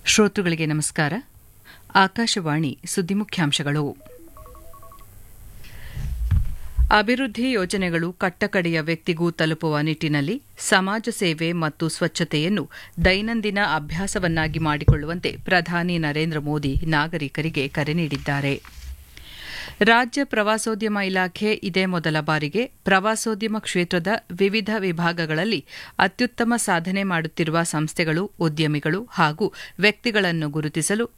ಶ್ರೋತೃಗಳಿಗೆ ನಮಸ್ಕಾರ ಆಕಾಶವಾಣಿ ಸುದ್ದಿ ಮುಖ್ಯಾಂಶಗಳು ಅಭಿವೃದ್ಧಿ ಯೋಜನೆಗಳು ಕಟ್ಟಕಡೆಯ ವ್ಯಕ್ತಿಗೂ ತಲುಪುವ ನಿಟ್ಟಿನಲ್ಲಿ ಸಮಾಜ ಸೇವೆ ಮತ್ತು ಸ್ವಚ್ಛತೆಯನ್ನು ದೈನಂದಿನ ಅಭ್ಯಾಸವನ್ನಾಗಿ ಮಾಡಿಕೊಳ್ಳುವಂತೆ ಪ್ರಧಾನಿ ನರೇಂದ್ರ ಮೋದಿ ನಾಗರಿಕರಿಗೆ ಕರೆ ನೀಡಿದ್ದಾರೆ ರಾಜ್ಯ ಪ್ರವಾಸೋದ್ಯಮ ಇಲಾಖೆ ಇದೇ ಮೊದಲ ಬಾರಿಗೆ ಪ್ರವಾಸೋದ್ಯಮ ಕ್ಷೇತ್ರದ ವಿವಿಧ ವಿಭಾಗಗಳಲ್ಲಿ ಅತ್ಯುತ್ತಮ ಸಾಧನೆ ಮಾಡುತ್ತಿರುವ ಸಂಸ್ಥೆಗಳು ಉದ್ಯಮಿಗಳು ಹಾಗೂ ವ್ಯಕ್ತಿಗಳನ್ನು ಗುರುತಿಸಲು